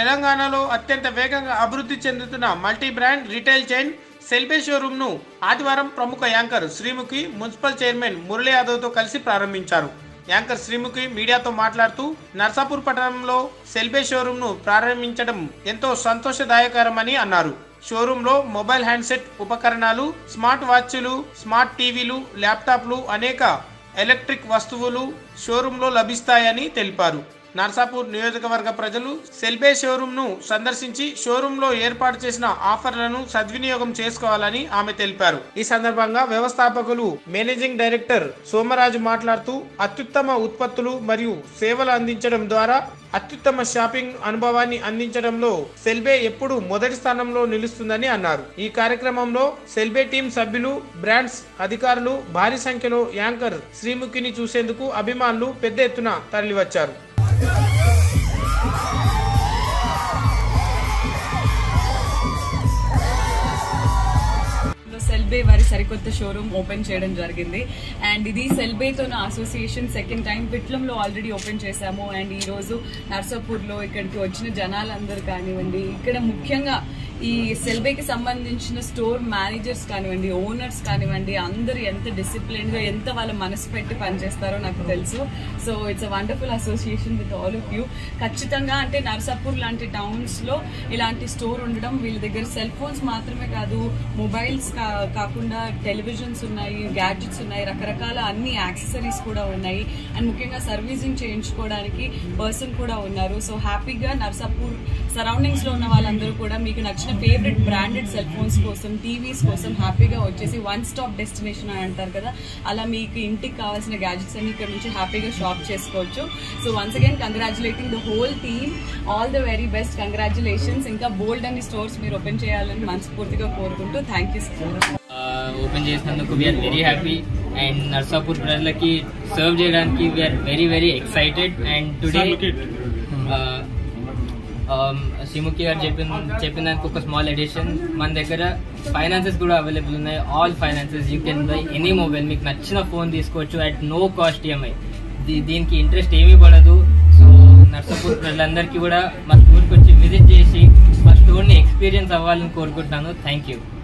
తెలంగాణలో అత్యంత వేగంగా అభివృద్ధి చెందుతున్న multi brand retail chain Cellbay showroom ను ఆదివారం ప్రముఖ anchor Sreemukhi municipal chairman Murali యాదవ్తో కలిసి ప్రారంభించారు యాంకర్ శ్రీముఖి మీడియాతో మాట్లాడుతూ నర్సాపూర్ పట్టణంలో సెల్బే షోరూమ్ ను ప్రారంభించడం ఎంతో సంతోషదాయకరమని అన్నారు షోరూమ్ లో మొబైల్ హ్యాండ్సెట్ ఉపకరణాలు స్మార్ట్ వాచ్లు స్మార్ట్ టీవీలు ల్యాప్టాప్లు అనేక ఎలక్ట్రిక్ వస్తువులు షోరూమ్ లో లభిస్తాయని తెలిపారు నర్సాపూర్ నియోజకవర్గ ప్రజలు సెల్బే షోరూమ్ ను సందర్శించి షోరూమ్ లో ఏర్పాటు చేసిన ఆఫర్లను సద్వినియోగం చేసుకోవాలని ఆమె తెలిపారు ఈ సందర్భంగా వ్యవస్థాపకులు మేనేజింగ్ డైరెక్టర్ సోమరాజు మాట్లాడుతూ అత్యుత్తమ ఉత్పత్తులు మరియు సేవలు అందించడం ద్వారా అత్యుత్తమ షాపింగ్ అనుభవాన్ని అందించడంలో సెల్బే ఎప్పుడు మొదటి స్థానంలో నిలుస్తుందని అన్నారు ఈ కార్యక్రమంలో సెల్బే టీం సభ్యులు బ్రాండ్స్ అధికారులు భారీ సంఖ్యలో యాంకర్ శ్రీముఖిని చూసేందుకు అభిమానులు పెద్ద ఎత్తున తరలివచ్చారు లో సెల్బే వారి సరికొత్త షోరూమ్ ఓపెన్ చేయడం జరిగింది అండ్ ఇది సెల్బేతో నా అసోసియేషన్ సెకండ్ టైం పిట్లంలో ఆల్రెడీ ఓపెన్ చేశాము అండ్ ఈ రోజు నర్సాపూర్లో ఇక్కడికి వచ్చిన జనాలందరూ కానివ్వండి ఇక్కడ ముఖ్యంగా ఈ సెల్బేకి సంబంధించిన స్టోర్ మేనేజర్స్ కానివ్వండి ఓనర్స్ కానివ్వండి అందరూ ఎంత డిసిప్లిన్ గా ఎంత వాళ్ళ మనసు పెట్టి పనిచేస్తారో నాకు తెలుసు so it's a wonderful association with all of you ఖచ్చితంగా అంటే నర్సాపూర్ లాంటి టౌన్స్ లో ఇలాంటి స్టోర్ ఉండడం వీళ్ళ దగ్గర సెల్ ఫోన్స్ మాత్రమే కాదు మొబైల్స్ కాకుండా టెలివిజన్స్ ఉన్నాయి గ్యాడ్జెట్స్ ఉన్నాయి రకరకాల అన్ని యాక్సెసరీస్ కూడా ఉన్నాయి అండ్ ముఖ్యంగా సర్వీసింగ్ చేయించుకోవడానికి పర్సన్ కూడా ఉన్నారు సో హ్యాపీగా నర్సాపూర్ సరౌండింగ్స్ లో ఉన్న వాళ్ళందరూ కూడా మీకు నచ్చిన ఫేవరెట్ బ్రాండెడ్ సెల్ ఫోన్స్ కోసం టీవీస్ కోసం హ్యాపీగా వచ్చేసి వన్ స్టాప్ డెస్టినేషన్ అని అంటారు కదా అలా మీకు ఇంటికి కావాల్సిన గ్యాడ్జెట్స్ అన్ని ఇక్కడ నుంచి హ్యాపీగా షాప్ చేసుకోవచ్చు so once again congratulating the whole team all the very best congratulations ఇంకా బోల్డ్ అన్ని స్టోర్స్ మీరు ఓపెన్ చేయాలని మనస్ఫూర్తిగా కోరుకుంటూ thank you so much open చేసినందుకు we're very happy and Narsapur ప్రజలకి సర్వ్ చేయడానికి we're very very excited and today Sreemukhi garu చెప్పిన చెప్పిన దానికి ఒక స్మాల్ ఎడిషన్ మన దగ్గర ఫైనాన్సెస్ కూడా అవైలబుల్ ఉన్నాయి all finances you can buy any mobile మీకు నచ్చిన ఫోన్ తీసుకోవచ్చు అట్ నో కాస్ట్ ఈఎంఐ దీనికి ఇంట్రెస్ట్ ఏమీ పడదు సో నర్సాపూర్ ప్రజలందరికీ కూడా మా స్టోర్కి వచ్చి విజిట్ చేసి మా స్టోర్ని ఎక్స్పీరియన్స్ అవ్వాలని కోరుకుంటున్నాను థ్యాంక్ యూ